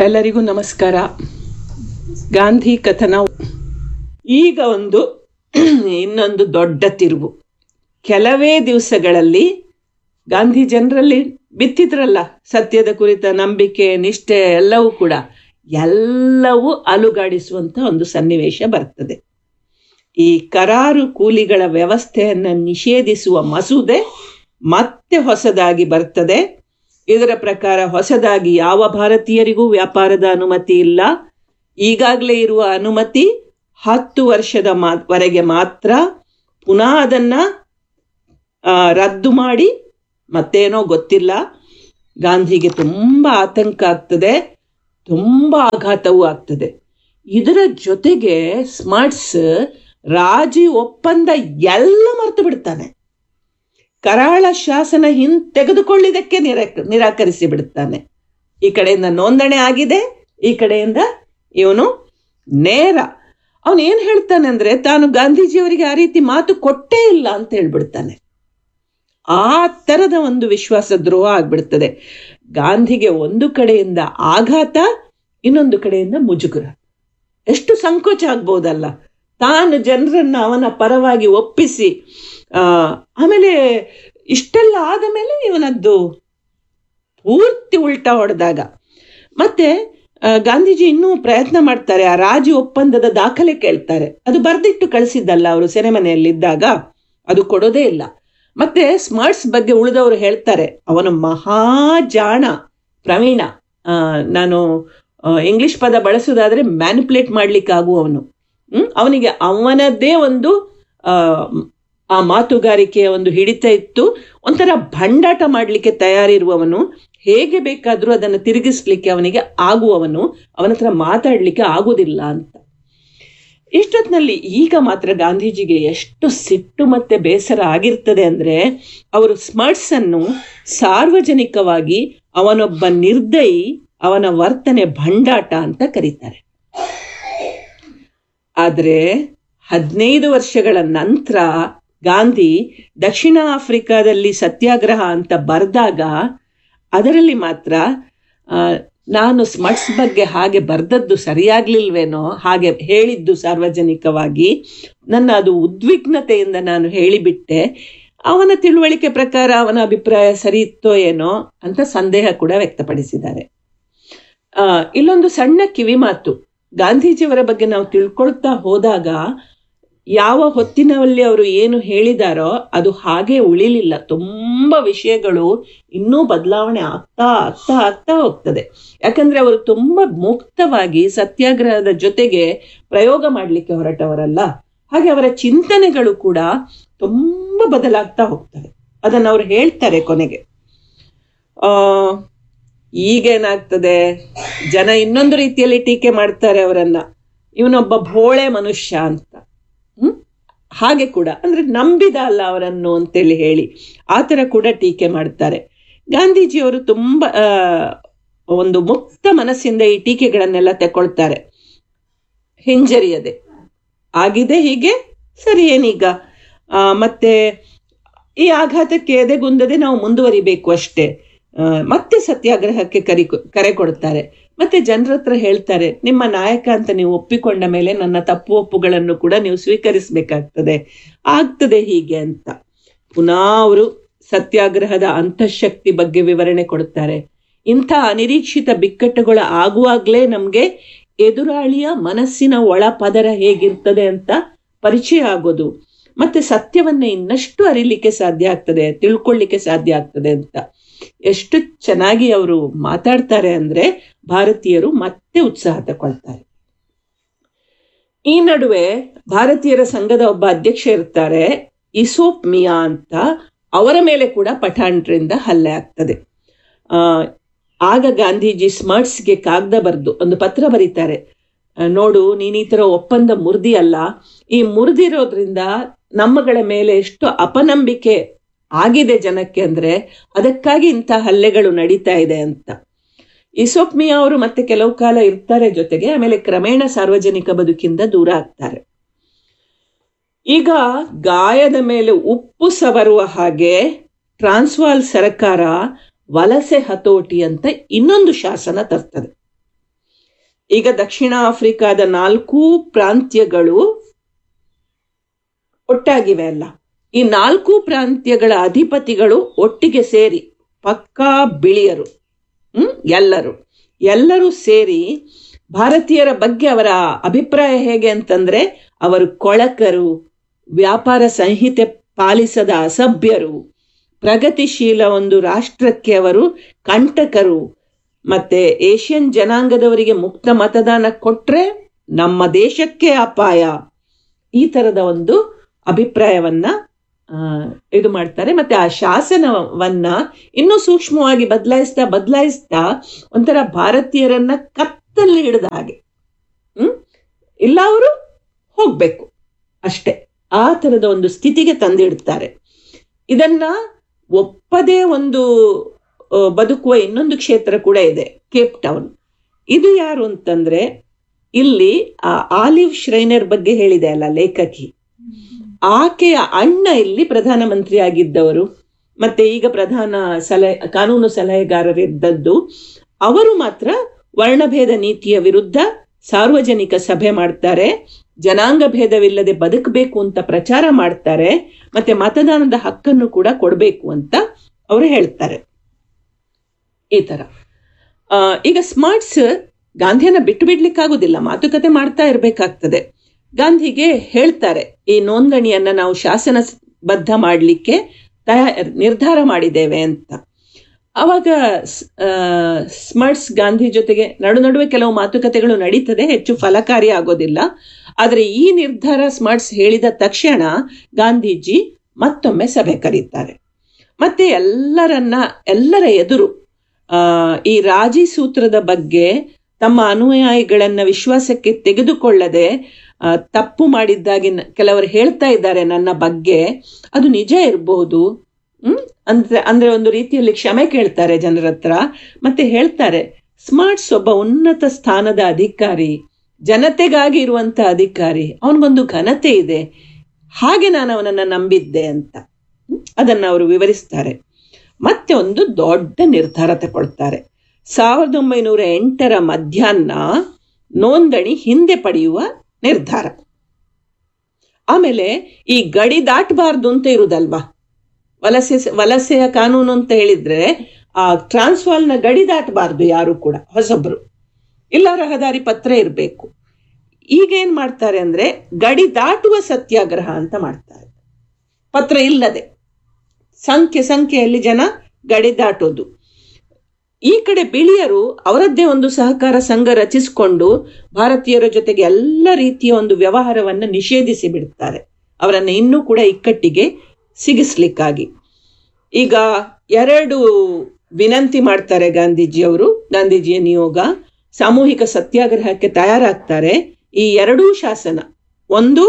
ಎಲ್ಲರಿಗೂ ನಮಸ್ಕಾರ ಗಾಂಧಿ ಕಥನ ಈಗ ಒಂದು ಇನ್ನೊಂದು ದೊಡ್ಡ ತಿರುವು ಕೆಲವೇ ದಿವಸಗಳಲ್ಲಿ ಗಾಂಧಿ ಜನರಲ್ಲಿ ಬಿತ್ತಿದ್ರಲ್ಲ ಸತ್ಯದ ಕುರಿತ ನಂಬಿಕೆ ನಿಷ್ಠೆ ಎಲ್ಲವೂ ಕೂಡ ಎಲ್ಲವೂ ಅಲುಗಾಡಿಸುವಂತ ಒಂದು ಸನ್ನಿವೇಶ ಬರ್ತದೆ ಈ ಕರಾರು ಕೂಲಿಗಳ ವ್ಯವಸ್ಥೆಯನ್ನು ನಿಷೇಧಿಸುವ ಮಸೂದೆ ಮತ್ತೆ ಹೊಸದಾಗಿ ಬರ್ತದೆ ಇದರ ಪ್ರಕಾರ ಹೊಸದಾಗಿ ಯಾವ ಭಾರತೀಯರಿಗೂ ವ್ಯಾಪಾರದ ಅನುಮತಿ ಇಲ್ಲ ಈಗಾಗಲೇ ಇರುವ ಅನುಮತಿ ಹತ್ತು ವರ್ಷದ ಮಾ ವರೆಗೆ ಮಾತ್ರ ಪುನಃ ಅದನ್ನ ಆ, ರದ್ದು ಮಾಡಿ ಮತ್ತೇನೋ ಗೊತ್ತಿಲ್ಲ ಗಾಂಧಿಗೆ ತುಂಬ ಆತಂಕ ಆಗ್ತದೆ ತುಂಬ ಆಘಾತವೂ ಆಗ್ತದೆ ಇದರ ಜೊತೆಗೆ ಸ್ಮಾರ್ಟ್ಸ್ ರಾಜಿ ಒಪ್ಪಂದ ಎಲ್ಲ ಮರೆತು ಬಿಡ್ತಾನೆ ಕರಾಳ ಶಾಸನ ಹಿನ್ ತೆಗೆದುಕೊಳ್ಳಿದಕ್ಕೆ ನಿರಾಕ ನಿರಾಕರಿಸಿ ಬಿಡುತ್ತಾನೆ ಈ ಕಡೆಯಿಂದ ನೋಂದಣಿ ಆಗಿದೆ ಈ ಕಡೆಯಿಂದ ಇವನು ನೇರ ಅವನು ಏನ್ ಹೇಳ್ತಾನೆ ಅಂದ್ರೆ ತಾನು ಗಾಂಧೀಜಿಯವರಿಗೆ ಆ ರೀತಿ ಮಾತು ಕೊಟ್ಟೇ ಇಲ್ಲ ಅಂತ ಹೇಳ್ಬಿಡ್ತಾನೆ ಆ ತರದ ಒಂದು ವಿಶ್ವಾಸ ದ್ರೋಹ ಆಗ್ಬಿಡ್ತದೆ ಗಾಂಧಿಗೆ ಒಂದು ಕಡೆಯಿಂದ ಆಘಾತ ಇನ್ನೊಂದು ಕಡೆಯಿಂದ ಮುಜುಗರ ಎಷ್ಟು ಸಂಕೋಚ ಆಗ್ಬೋದಲ್ಲ ತಾನು ಜನರನ್ನ ಅವನ ಪರವಾಗಿ ಒಪ್ಪಿಸಿ ಆ ಆಮೇಲೆ ಇಷ್ಟೆಲ್ಲ ಆದ ಮೇಲೆ ಇವನದ್ದು ಪೂರ್ತಿ ಉಲ್ಟಾ ಹೊಡೆದಾಗ ಮತ್ತೆ ಆ, ಗಾಂಧೀಜಿ ಇನ್ನೂ ಪ್ರಯತ್ನ ಮಾಡ್ತಾರೆ ಆ ರಾಜಿ ಒಪ್ಪಂದದ ದಾಖಲೆ ಕೇಳ್ತಾರೆ ಅದು ಬರ್ದಿಟ್ಟು ಕಳಿಸಿದ್ದಲ್ಲ ಅವರು ಸೆರೆಮನೆಯಲ್ಲಿದ್ದಾಗ ಅದು ಕೊಡೋದೇ ಇಲ್ಲ ಮತ್ತೆ ಸ್ಮಾರ್ಟ್ಸ್ ಬಗ್ಗೆ ಉಳಿದವರು ಹೇಳ್ತಾರೆ ಅವನು ಮಹಾಜಾಣ ಪ್ರವೀಣ ಆ, ನಾನು ಇಂಗ್ಲಿಷ್ ಪದ ಬಳಸೋದಾದ್ರೆ ಮ್ಯಾನಿಪುಲೇಟ್ ಮಾಡ್ಲಿಕ್ಕಾಗುವವನು ಹ್ಮ್ ಅವನಿಗೆ ಅವನದ್ದೇ ಒಂದು ಆ, ಆ ಮಾತುಗಾರಿಕೆಯ ಒಂದು ಹಿಡಿತ ಇತ್ತು ಒಂಥರ ಭಂಡಾಟ ಮಾಡಲಿಕ್ಕೆ ತಯಾರಿರುವವನು ಹೇಗೆ ಬೇಕಾದರೂ ಅದನ್ನು ತಿರುಗಿಸ್ಲಿಕ್ಕೆ ಅವನಿಗೆ ಆಗುವವನು ಅವನ ಹತ್ರ ಮಾತಾಡಲಿಕ್ಕೆ ಆಗುವುದಿಲ್ಲ ಅಂತ ಇಷ್ಟೊತ್ತಿನಲ್ಲಿ ಈಗ ಮಾತ್ರ ಗಾಂಧೀಜಿಗೆ ಎಷ್ಟು ಸಿಟ್ಟು ಮತ್ತೆ ಬೇಸರ ಆಗಿರ್ತದೆ ಅಂದ್ರೆ ಅವರು ಸ್ಮಾರ್ಟ್ಸ್ ಅನ್ನು ಸಾರ್ವಜನಿಕವಾಗಿ ಅವನೊಬ್ಬ ನಿರ್ದಯಿ ಅವನ ವರ್ತನೆ ಭಂಡಾಟ ಅಂತ ಕರೀತಾರೆ ಆದರೆ ಹದಿನೈದು ವರ್ಷಗಳ ನಂತರ ಗಾಂಧಿ ದಕ್ಷಿಣ ಆಫ್ರಿಕಾದಲ್ಲಿ ಸತ್ಯಾಗ್ರಹ ಅಂತ ಬರೆದಾಗ ಅದರಲ್ಲಿ ಮಾತ್ರ ಆ, ನಾನು ಸ್ಮಟ್ಸ್ ಬಗ್ಗೆ ಹಾಗೆ ಬರ್ದದ್ದು ಸರಿಯಾಗ್ಲಿಲ್ವೇನೋ ಹಾಗೆ ಹೇಳಿದ್ದು ಸಾರ್ವಜನಿಕವಾಗಿ ನನ್ನ ಅದು ಉದ್ವಿಗ್ನತೆಯಿಂದ ನಾನು ಹೇಳಿಬಿಟ್ಟೆ ಅವನ ತಿಳುವಳಿಕೆ ಪ್ರಕಾರ ಅವನ ಅಭಿಪ್ರಾಯ ಸರಿ ಇತ್ತೋ ಏನೋ ಅಂತ ಸಂದೇಹ ಕೂಡ ವ್ಯಕ್ತಪಡಿಸಿದ್ದಾರೆ ಆ, ಇಲ್ಲೊಂದು ಸಣ್ಣ ಕಿವಿಮಾತು ಗಾಂಧೀಜಿಯವರ ಬಗ್ಗೆ ನಾವು ತಿಳ್ಕೊಳ್ತಾ ಹೋದಾಗ ಯಾವ ಹೊತ್ತಿನಲ್ಲಿ ಅವರು ಏನು ಹೇಳಿದಾರೋ ಅದು ಹಾಗೆ ಉಳಿಲಿಲ್ಲ ತುಂಬಾ ವಿಷಯಗಳು ಇನ್ನೂ ಬದಲಾವಣೆ ಆಗ್ತಾ ಆಗ್ತಾ ಆಗ್ತಾ ಹೋಗ್ತದೆ ಯಾಕಂದ್ರೆ ಅವರು ತುಂಬಾ ಮುಕ್ತವಾಗಿ ಸತ್ಯಾಗ್ರಹದ ಜೊತೆಗೆ ಪ್ರಯೋಗ ಮಾಡಲಿಕ್ಕೆ ಹೊರಟವರಲ್ಲ ಹಾಗೆ ಅವರ ಚಿಂತನೆಗಳು ಕೂಡ ತುಂಬಾ ಬದಲಾಗ್ತಾ ಹೋಗ್ತವೆ ಅದನ್ನು ಅವ್ರು ಹೇಳ್ತಾರೆ ಕೊನೆಗೆ ಆ ಈಗೇನಾಗ್ತದೆ ಜನ ಇನ್ನೊಂದು ರೀತಿಯಲ್ಲಿ ಟೀಕೆ ಮಾಡ್ತಾರೆ ಅವರನ್ನ ಇವನೊಬ್ಬ ಭೋಳೆ ಮನುಷ್ಯ ಅಂತ ಹ್ಮ್ ಹಾಗೆ ಕೂಡ ಅಂದ್ರೆ ನಂಬಿದ ಅಲ್ಲ ಅವರನ್ನು ಅಂತೇಳಿ ಹೇಳಿ ಆ ಥರ ಕೂಡ ಟೀಕೆ ಮಾಡ್ತಾರೆ ಗಾಂಧೀಜಿಯವರು ತುಂಬಾ ಆ, ಒಂದು ಮುಕ್ತ ಮನಸ್ಸಿಂದ ಈ ಟೀಕೆಗಳನ್ನೆಲ್ಲ ತಗೊಳ್ತಾರೆ ಹಿಂಜರಿಯದೆ ಆಗಿದೆ ಹೀಗೆ ಸರಿ ಏನೀಗ ಆ, ಮತ್ತೆ ಈ ಆಘಾತಕ್ಕೆ ಎದೆಗುಂದದೆ ನಾವು ಮುಂದುವರಿಬೇಕು ಅಷ್ಟೇ ಆ, ಮತ್ತೆ ಸತ್ಯಾಗ್ರಹಕ್ಕೆ ಕರಿ ಕರೆ ಕೊಡ್ತಾರೆ ಮತ್ತೆ ಜನರ ಹತ್ರ ಹೇಳ್ತಾರೆ ನಿಮ್ಮ ನಾಯಕ ಅಂತ ನೀವು ಒಪ್ಪಿಕೊಂಡ ಮೇಲೆ ನನ್ನ ತಪ್ಪು ಒಪ್ಪುಗಳನ್ನು ಕೂಡ ನೀವು ಸ್ವೀಕರಿಸಬೇಕಾಗ್ತದೆ ಆಗ್ತದೆ ಹೀಗೆ ಅಂತ ಪುನಃ ಅವರು ಸತ್ಯಾಗ್ರಹದ ಅಂತಃಶಕ್ತಿ ಬಗ್ಗೆ ವಿವರಣೆ ಕೊಡುತ್ತಾರೆ ಇಂಥ ಅನಿರೀಕ್ಷಿತ ಬಿಕ್ಕಟ್ಟುಗಳು ಆಗುವಾಗಲೇ ನಮಗೆ ಎದುರಾಳಿಯ ಮನಸ್ಸಿನ ಒಳ ಪದರ ಹೇಗಿರ್ತದೆ ಅಂತ ಪರಿಚಯ ಆಗೋದು ಮತ್ತೆ ಸತ್ಯವನ್ನ ಇನ್ನಷ್ಟು ಅರಿಲಿಕ್ಕೆ ಸಾಧ್ಯ ಆಗ್ತದೆ ತಿಳ್ಕೊಳ್ಳಿಕ್ಕೆ ಸಾಧ್ಯ ಆಗ್ತದೆ ಅಂತ ಎಷ್ಟು ಚೆನ್ನಾಗಿ ಅವರು ಮಾತಾಡ್ತಾರೆ ಅಂದ್ರೆ ಭಾರತೀಯರು ಮತ್ತೆ ಉತ್ಸಾಹ ತಗೊಳ್ತಾರೆ ಈ ನಡುವೆ ಭಾರತೀಯರ ಸಂಘದ ಒಬ್ಬ ಅಧ್ಯಕ್ಷ ಇರ್ತಾರೆ ಇಸೋಪ್ ಮಿಯಾ ಅಂತ ಅವರ ಮೇಲೆ ಕೂಡ ಪಠಾಣ್ರಿಂದ ಹಲ್ಲೆ ಆಗ್ತದೆ ಆ, ಆಗ ಗಾಂಧೀಜಿ ಸ್ಮಾರ್ಟ್ಸ್ಗೆ ಕಾಗದ ಬರೆದು ಒಂದು ಪತ್ರ ಬರೀತಾರೆ ಆ, ನೋಡು ನೀನ್ ಈ ತರ ಒಪ್ಪಂದ ಮುರಿದಿ ಅಲ್ಲ ಈ ಮುರಿದಿರೋದ್ರಿಂದ ನಮ್ಮಗಳ ಮೇಲೆ ಎಷ್ಟು ಅಪನಂಬಿಕೆ ಆಗಿದೆ ಜನಕ್ಕೆ ಅಂದ್ರೆ ಅದಕ್ಕಾಗಿ ಇಂಥ ಹಲ್ಲೆಗಳು ನಡೀತಾ ಇದೆ ಅಂತ ಇಸೋಪ್ ಮಿಯಾ ಅವರು ಮತ್ತೆ ಕೆಲವು ಕಾಲ ಇರ್ತಾರೆ ಜೊತೆಗೆ ಆಮೇಲೆ ಕ್ರಮೇಣ ಸಾರ್ವಜನಿಕ ಬದುಕಿಂದ ದೂರ ಆಗ್ತಾರೆ ಈಗ ಗಾಯದ ಮೇಲೆ ಉಪ್ಪು ಸವರುವ ಹಾಗೆ ಟ್ರಾನ್ಸ್ವಾಲ್ ಸರ್ಕಾರ ವಲಸೆ ಹತೋಟಿ ಅಂತ ಇನ್ನೊಂದು ಶಾಸನ ತರ್ತದೆ ಈಗ ದಕ್ಷಿಣ ಆಫ್ರಿಕಾದ ನಾಲ್ಕೂ ಪ್ರಾಂತ್ಯಗಳು ಒಟ್ಟಾಗಿವೆ ಅಲ್ಲ ಈ ನಾಲ್ಕು ಪ್ರಾಂತ್ಯಗಳ ಅಧಿಪತಿಗಳು ಒಟ್ಟಿಗೆ ಸೇರಿ ಪಕ್ಕಾ ಬಿಳಿಯರು ಹ್ಮ್ ಎಲ್ಲರೂ ಎಲ್ಲರೂ ಸೇರಿ ಭಾರತೀಯರ ಬಗ್ಗೆ ಅವರ ಅಭಿಪ್ರಾಯ ಹೇಗೆ ಅಂತಂದ್ರೆ ಅವರು ಕೊಳಕರು ವ್ಯಾಪಾರ ಸಂಹಿತೆ ಪಾಲಿಸದ ಅಸಭ್ಯರು ಪ್ರಗತಿಶೀಲ ಒಂದು ರಾಷ್ಟ್ರಕ್ಕೆ ಅವರು ಕಂಟಕರು ಮತ್ತೆ ಏಷ್ಯನ್ ಜನಾಂಗದವರಿಗೆ ಮುಕ್ತ ಮತದಾನ ಕೊಟ್ರೆ ನಮ್ಮ ದೇಶಕ್ಕೆ ಅಪಾಯ ಈ ತರದ ಒಂದು ಅಭಿಪ್ರಾಯವನ್ನ ಆ, ಇದು ಮಾಡ್ತಾರೆ ಮತ್ತೆ ಆ ಶಾಸನವನ್ನ ಇನ್ನೂ ಸೂಕ್ಷ್ಮವಾಗಿ ಬದಲಾಯಿಸ್ತಾ ಬದಲಾಯಿಸ್ತಾ ಒಂಥರ ಭಾರತೀಯರನ್ನ ಕತ್ತಲ್ಲಿ ಹಿಡಿದ ಹಾಗೆ ಹ್ಮ್ ಇಲ್ಲ ಅವರು ಹೋಗ್ಬೇಕು ಅಷ್ಟೇ ಆ ತರದ ಒಂದು ಸ್ಥಿತಿಗೆ ತಂದಿಡ್ತಾರೆ ಇದನ್ನ ಒಪ್ಪದೇ ಒಂದು ಆ, ಬದುಕುವ ಇನ್ನೊಂದು ಕ್ಷೇತ್ರ ಕೂಡ ಇದೆ ಕೇಪ್ ಟೌನ್ ಇದು ಯಾರು ಅಂತಂದ್ರೆ ಇಲ್ಲಿ ಆ ಆಲಿವ್ ಶ್ರೈನರ್ ಬಗ್ಗೆ ಹೇಳಿದೆ ಅಲ್ಲ ಲೇಖಕಿ ಆಕೆಯ ಅಣ್ಣ ಇಲ್ಲಿ ಪ್ರಧಾನಮಂತ್ರಿ ಆಗಿದ್ದವರು ಮತ್ತೆ ಈಗ ಪ್ರಧಾನ ಸಲಹೆ ಕಾನೂನು ಸಲಹೆಗಾರರಿದ್ದದ್ದು ಅವರು ಮಾತ್ರ ವರ್ಣಭೇದ ನೀತಿಯ ವಿರುದ್ಧ ಸಾರ್ವಜನಿಕ ಸಭೆ ಮಾಡ್ತಾರೆ ಜನಾಂಗ ಭೇದವಿಲ್ಲದೆ ಬದುಕಬೇಕು ಅಂತ ಪ್ರಚಾರ ಮಾಡ್ತಾರೆ ಮತ್ತೆ ಮತದಾನದ ಹಕ್ಕನ್ನು ಕೂಡ ಕೊಡಬೇಕು ಅಂತ ಅವರು ಹೇಳ್ತಾರೆ ಈ ತರ ಆ, ಈಗ ಸ್ಮಾರ್ಟ್ಸ್ ಗಾಂಧಿಯನ್ನ ಬಿಟ್ಟು ಬಿಡ್ಲಿಕ್ಕಾಗುದಿಲ್ಲ ಮಾತುಕತೆ ಮಾಡ್ತಾ ಇರ್ಬೇಕಾಗ್ತದೆ ಗಾಂಧಿಗೆ ಹೇಳ್ತಾರೆ ಈ ನೋಂದಣಿಯನ್ನ ನಾವು ಶಾಸನಬದ್ಧ ಮಾಡಲಿಕ್ಕೆ ತಯಾ ನಿರ್ಧಾರ ಮಾಡಿದ್ದೇವೆ ಅಂತ ಅವಾಗ ಸ್- ಆ, ಸ್ಮಾರ್ಟ್ಸ್ ಗಾಂಧಿ ಜೊತೆಗೆ ನಡು ನಡುವೆ ಕೆಲವು ಮಾತುಕತೆಗಳು ನಡೀತದೆ ಹೆಚ್ಚು ಫಲಕಾರಿ ಆಗೋದಿಲ್ಲ ಆದರೆ ಈ ನಿರ್ಧಾರ ಸ್ಮಾರ್ಟ್ಸ್ ಹೇಳಿದ ತಕ್ಷಣ ಗಾಂಧೀಜಿ ಮತ್ತೊಮ್ಮೆ ಸಭೆ ಕರೀತಾರೆ ಮತ್ತೆ ಎಲ್ಲರನ್ನ ಎಲ್ಲರ ಎದುರು ಆ, ಈ ರಾಜಿ ಸೂತ್ರದ ಬಗ್ಗೆ ತಮ್ಮ ಅನುಯಾಯಿಗಳನ್ನ ವಿಶ್ವಾಸಕ್ಕೆ ತೆಗೆದುಕೊಳ್ಳದೆ ಆ, ತಪ್ಪು ಮಾಡಿದ್ದಾಗಿ ನ- ಕೆಲವರು ಹೇಳ್ತಾ ಇದ್ದಾರೆ ನನ್ನ ಬಗ್ಗೆ ಅದು ನಿಜ ಇರಬಹುದು ಹ್ಮ್ ಅಂದ್ರೆ ಅಂದ್ರೆ ಒಂದು ರೀತಿಯಲ್ಲಿ ಕ್ಷಮೆ ಕೇಳ್ತಾರೆ ಜನರ ಹತ್ರ ಮತ್ತೆ ಹೇಳ್ತಾರೆ ಸ್ಮಾರ್ಟ್ಸ್ ಒಬ್ಬ ಉನ್ನತ ಸ್ಥಾನದ ಅಧಿಕಾರಿ ಜನತೆಗಾಗಿ ಇರುವಂತ ಅಧಿಕಾರಿ ಅವನಿಗೊಂದು ಘನತೆ ಇದೆ ಹಾಗೆ ನಾನು ಅವನನ್ನ ನಂಬಿದ್ದೆ ಅಂತ ಹ್ಮ್? ಅದನ್ನ ಅವರು ವಿವರಿಸ್ತಾರೆ ಮತ್ತೆ ಒಂದು ದೊಡ್ಡ ನಿರ್ಧಾರ ತಗೊಳ್ತಾರೆ ಸಾವಿರದ ಒಂಬೈನೂರ ಎಂಟರ ಮಧ್ಯಾಹ್ನ ನೋಂದಣಿ ಹಿಂದೆ ಪಡೆಯುವ ನಿರ್ಧಾರ ಆಮೇಲೆ ಈ ಗಡಿ ದಾಟಬಾರ್ದು ಅಂತ ಇರುದಲ್ವಾ ವಲಸೆ ವಲಸೆಯ ಕಾನೂನು ಅಂತ ಹೇಳಿದ್ರೆ ಆ ಟ್ರಾನ್ಸ್ವಾಲ್ನ ಗಡಿ ದಾಟಬಾರ್ದು ಯಾರು ಕೂಡ ಹೊಸಬ್ರು ಇಲ್ಲ ರಹದಾರಿ ಪತ್ರ ಇರಬೇಕು ಈಗ ಏನ್ ಮಾಡ್ತಾರೆ ಅಂದ್ರೆ ಗಡಿ ದಾಟುವ ಸತ್ಯಾಗ್ರಹ ಅಂತ ಮಾಡ್ತಾರೆ ಪತ್ರ ಇಲ್ಲದೆ ಸಂಖ್ಯೆ ಸಂಖ್ಯೆಯಲ್ಲಿ ಜನ ಗಡಿ ದಾಟೋದು ಈ ಕಡೆ ಬಿಳಿಯರು ಅವರದ್ದೇ ಒಂದು ಸಹಕಾರ ಸಂಘ ರಚಿಸಿಕೊಂಡು ಭಾರತೀಯರ ಜೊತೆಗೆ ಎಲ್ಲ ರೀತಿಯ ಒಂದು ವ್ಯವಹಾರವನ್ನು ನಿಷೇಧಿಸಿ ಬಿಡ್ತಾರೆ ಅವರನ್ನು ಇನ್ನೂ ಕೂಡ ಇಕ್ಕಟ್ಟಿಗೆ ಸಿಗಿಸ್ಲಿಕ್ಕಾಗಿ ಈಗ ಎರಡು ವಿನಂತಿ ಮಾಡ್ತಾರೆ ಗಾಂಧೀಜಿಯವರು ಗಾಂಧೀಜಿಯ ನಿಯೋಗ ಸಾಮೂಹಿಕ ಸತ್ಯಾಗ್ರಹಕ್ಕೆ ತಯಾರಾಗ್ತಾರೆ ಈ ಎರಡೂ ಶಾಸನ ಒಂದು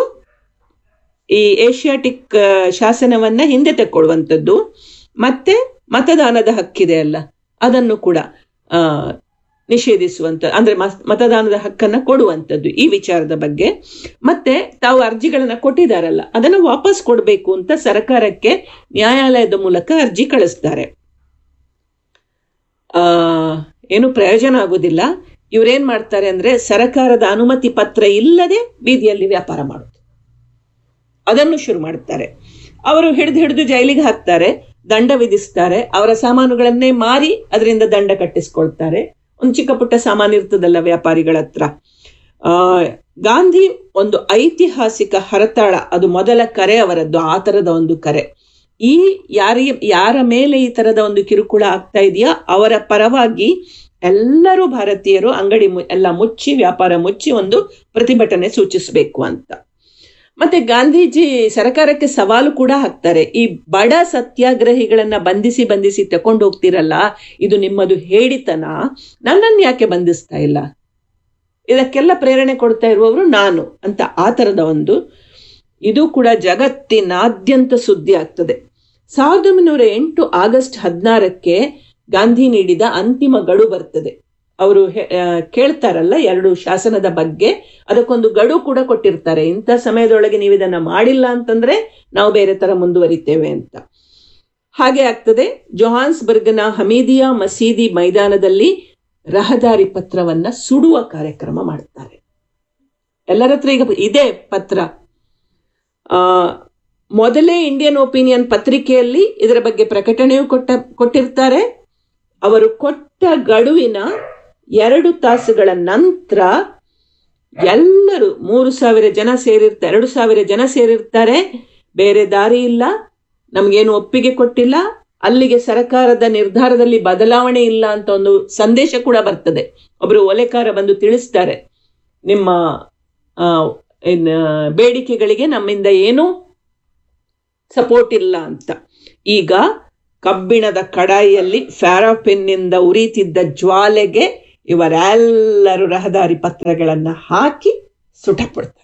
ಈ ಏಷ್ಯಾಟಿಕ್ ಆ, ಶಾಸನವನ್ನ ಹಿಂದೆ ತಕ್ಕೊಳ್ಳುವಂಥದ್ದು ಮತ್ತೆ ಮತದಾನದ ಹಕ್ಕಿದೆ ಅಲ್ಲ ಅದನ್ನು ಕೂಡ ಆ, ನಿಷೇಧಿಸುವಂತ ಅಂದ್ರೆ ಮಸ್- ಮತದಾನದ ಹಕ್ಕನ್ನ ಕೊಡುವಂಥದ್ದು ಈ ವಿಚಾರದ ಬಗ್ಗೆ ಮತ್ತೆ ತಾವು ಅರ್ಜಿಗಳನ್ನ ಕೊಟ್ಟಿದಾರಲ್ಲ ಅದನ್ನು ವಾಪಸ್ ಕೊಡಬೇಕು ಅಂತ ಸರ್ಕಾರಕ್ಕೆ ನ್ಯಾಯಾಲಯದ ಮೂಲಕ ಅರ್ಜಿ ಕಳಿಸ್ತಾರೆ ಆ ಏನು ಪ್ರಯೋಜನ ಆಗೋದಿಲ್ಲ ಇವ್ರೇನ್ ಮಾಡ್ತಾರೆ ಅಂದ್ರೆ ಸರಕಾರದ ಅನುಮತಿ ಪತ್ರ ಇಲ್ಲದೆ ಬೀದಿಯಲ್ಲಿ ವ್ಯಾಪಾರ ಮಾಡೋದು ಅದನ್ನು ಶುರು ಮಾಡುತ್ತಾರೆ ಅವರು ಹಿಡಿದು ಹಿಡಿದು ಜೈಲಿಗೆ ಹಾಕ್ತಾರೆ ದಂಡ ವಿಧಿಸ್ತಾರೆ ಅವರ ಸಾಮಾನುಗಳನ್ನೇ ಮಾರಿ ಅದರಿಂದ ದಂಡ ಕಟ್ಟಿಸ್ಕೊಳ್ತಾರೆ ಒಂದು ಚಿಕ್ಕ ಪುಟ್ಟ ಸಾಮಾನು ಇರ್ತದಲ್ಲ ವ್ಯಾಪಾರಿಗಳ ಹತ್ರ ಆ ಗಾಂಧಿ ಒಂದು ಐತಿಹಾಸಿಕ ಹರತಾಳ ಅದು ಮೊದಲ ಕರೆ ಅವರದ್ದು ಆ ತರದ ಒಂದು ಕರೆ ಈ ಯಾರ ಯಾರ ಮೇಲೆ ಈ ತರದ ಒಂದು ಕಿರುಕುಳ ಆಗ್ತಾ ಇದೆಯಾ ಅವರ ಪರವಾಗಿ ಎಲ್ಲರೂ ಭಾರತೀಯರು ಅಂಗಡಿ ಮು- ಎಲ್ಲ ಮುಚ್ಚಿ ವ್ಯಾಪಾರ ಮುಚ್ಚಿ ಒಂದು ಪ್ರತಿಭಟನೆ ಸೂಚಿಸಬೇಕು ಅಂತ ಮತ್ತೆ ಗಾಂಧೀಜಿ ಸರ್ಕಾರಕ್ಕೆ ಸವಾಲು ಕೂಡ ಹಾಕ್ತಾರೆ ಈ ಬಡ ಸತ್ಯಾಗ್ರಹಿಗಳನ್ನ ಬಂಧಿಸಿ ಬಂಧಿಸಿ ತಕೊಂಡು ಹೋಗ್ತಿರಲ್ಲ ಇದು ನಿಮ್ಮದು ಹೇಳಿತನ ನನ್ನನ್ನು ಯಾಕೆ ಬಂಧಿಸ್ತಾ ಇಲ್ಲ ಇದಕ್ಕೆಲ್ಲ ಪ್ರೇರಣೆ ಕೊಡ್ತಾ ಇರುವವರು ನಾನು ಅಂತ ಆ ತರದ ಒಂದು ಇದು ಕೂಡ ಜಗತ್ತಿನಾದ್ಯಂತ ಸುದ್ದಿ ಆಗ್ತದೆ ಸಾವಿರದ ಒಂಬೈನೂರ ಎಂಟು ಆಗಸ್ಟ್ ಹದಿನಾರಕ್ಕೆ ಗಾಂಧಿ ನೀಡಿದ ಅಂತಿಮ ಗಡು ಬರ್ತದೆ ಅವರು ಹೆ- ಆ, ಕೇಳ್ತಾರಲ್ಲ ಎರಡು ಶಾಸನದ ಬಗ್ಗೆ ಅದಕ್ಕೊಂದು ಗಡು ಕೂಡ ಕೊಟ್ಟಿರ್ತಾರೆ ಇಂಥ ಸಮಯದೊಳಗೆ ನೀವು ಇದನ್ನ ಮಾಡಿಲ್ಲ ಅಂತಂದ್ರೆ ನಾವು ಬೇರೆ ತರ ಮುಂದುವರಿತೇವೆ ಅಂತ ಹಾಗೆ ಆಗ್ತದೆ ಜೊಹಾನ್ಸ್ಬರ್ಗ್ನ ಹಮೀದಿಯಾ ಮಸೀದಿ ಮೈದಾನದಲ್ಲಿ ರಹದಾರಿ ಪತ್ರವನ್ನ ಸುಡುವ ಕಾರ್ಯಕ್ರಮ ಮಾಡ್ತಾರೆ ಎಲ್ಲರ ಹತ್ರ ಈಗ ಇದೆ ಪತ್ರ ಆ, ಮೊದಲೇ ಇಂಡಿಯನ್ ಒಪಿನಿಯನ್ ಪತ್ರಿಕೆಯಲ್ಲಿ ಇದರ ಬಗ್ಗೆ ಪ್ರಕಟಣೆಯೂ ಕೊಟ್ಟ ಕೊಟ್ಟಿರ್ತಾರೆ ಅವರು ಕೊಟ್ಟ ಗಡುವಿನ ಎರಡು ತಾಸುಗಳ ನಂತರ ಎಲ್ಲರೂ ಮೂರು ಸಾವಿರ ಜನ ಸೇರಿರ್ತಾರೆ ಎರಡು ಸಾವಿರ ಜನ ಸೇರಿರ್ತಾರೆ ಬೇರೆ ದಾರಿ ಇಲ್ಲ ನಮಗೇನು ಒಪ್ಪಿಗೆ ಕೊಟ್ಟಿಲ್ಲ ಅಲ್ಲಿಗೆ ಸರ್ಕಾರದ ನಿರ್ಧಾರದಲ್ಲಿ ಬದಲಾವಣೆ ಇಲ್ಲ ಅಂತ ಒಂದು ಸಂದೇಶ ಕೂಡ ಬರ್ತದೆ ಒಬ್ಬರು ಒಲೆಕಾರ ಬಂದು ತಿಳಿಸ್ತಾರೆ ನಿಮ್ಮ ಆ, ಏನ್, ಆ, ಬೇಡಿಕೆಗಳಿಗೆ ನಮ್ಮಿಂದ ಏನೂ ಸಪೋರ್ಟ್ ಇಲ್ಲ ಅಂತ ಈಗ ಕಬ್ಬಿಣದ ಕಡಾಯಿಯಲ್ಲಿ ಫ್ಯಾರಾಪಿನ್ನಿಂದ ಉರಿತಿದ್ದ ಜ್ವಾಲೆಗೆ ಇವರೆಲ್ಲರೂ ರಹದಾರಿ ಪತ್ರಗಳನ್ನ ಹಾಕಿ ಸುಟಪಡ್ತಾರೆ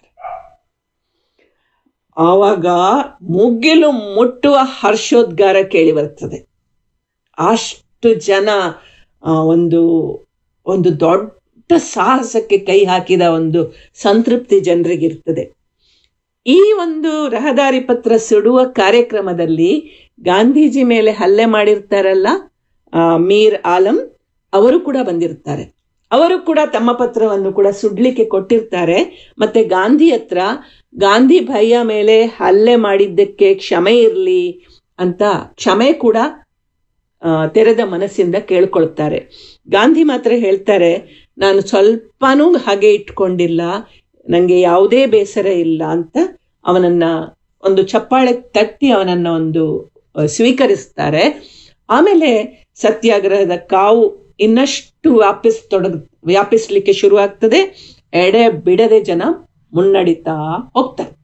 ಆವಾಗ ಮುಗಿಲು ಮುಟ್ಟುವ ಹರ್ಷೋದ್ಗಾರ ಕೇಳಿ ಬರ್ತದೆ ಅಷ್ಟು ಜನ ಆ, ಒಂದು ಒಂದು ದೊಡ್ಡ ಸಾಹಸಕ್ಕೆ ಕೈ ಹಾಕಿದ ಒಂದು ಸಂತೃಪ್ತಿ ಜನರಿಗಿರ್ತದೆ ಈ ಒಂದು ರಹದಾರಿ ಪತ್ರ ಸುಡುವ ಕಾರ್ಯಕ್ರಮದಲ್ಲಿ ಗಾಂಧೀಜಿ ಮೇಲೆ ಹಲ್ಲೆ ಮಾಡಿರ್ತಾರಲ್ಲ ಆ, ಮೀರ್ ಆಲಂ ಅವರು ಕೂಡ ಬಂದಿರ್ತಾರೆ ಅವರು ಕೂಡ ತಮ್ಮ ಪತ್ರವನ್ನು ಕೂಡ ಸುಡ್ಲಿಕ್ಕೆ ಕೊಟ್ಟಿರ್ತಾರೆ ಮತ್ತೆ ಗಾಂಧಿ ಹತ್ರ ಗಾಂಧಿ ಭಯ್ಯ ಮೇಲೆ ಹಲ್ಲೆ ಮಾಡಿದ್ದಕ್ಕೆ ಕ್ಷಮೆ ಇರಲಿ ಅಂತ ಕ್ಷಮೆ ಕೂಡ ಆ, ತೆರೆದ ಮನಸ್ಸಿಂದ ಕೇಳ್ಕೊಳ್ತಾರೆ ಗಾಂಧಿ ಮಾತ್ರ ಹೇಳ್ತಾರೆ ನಾನು ಸ್ವಲ್ಪನೂ ಹಾಗೆ ಇಟ್ಕೊಂಡಿಲ್ಲ ನನಗೆ ಯಾವುದೇ ಬೇಸರ ಇಲ್ಲ ಅಂತ ಅವನನ್ನ ಒಂದು ಚಪ್ಪಾಳೆ ತಟ್ಟಿ ಅವನನ್ನ ಒಂದು ಆ, ಸ್ವೀಕರಿಸ್ತಾರೆ ಆಮೇಲೆ ಸತ್ಯಾಗ್ರಹದ ಕಾವು ಇನ್ನಷ್ಟು ವ್ಯಾಪಿಸ್ ತೊಡಗ್ ವ್ಯಾಪಿಸ್ಲಿಕ್ಕೆ ಶುರುವಾಗ್ತದೆ ಎಡೆ ಬಿಡದೆ ಜನ ಮುನ್ನಡಿತಾ ಹೋಗ್ತಾರೆ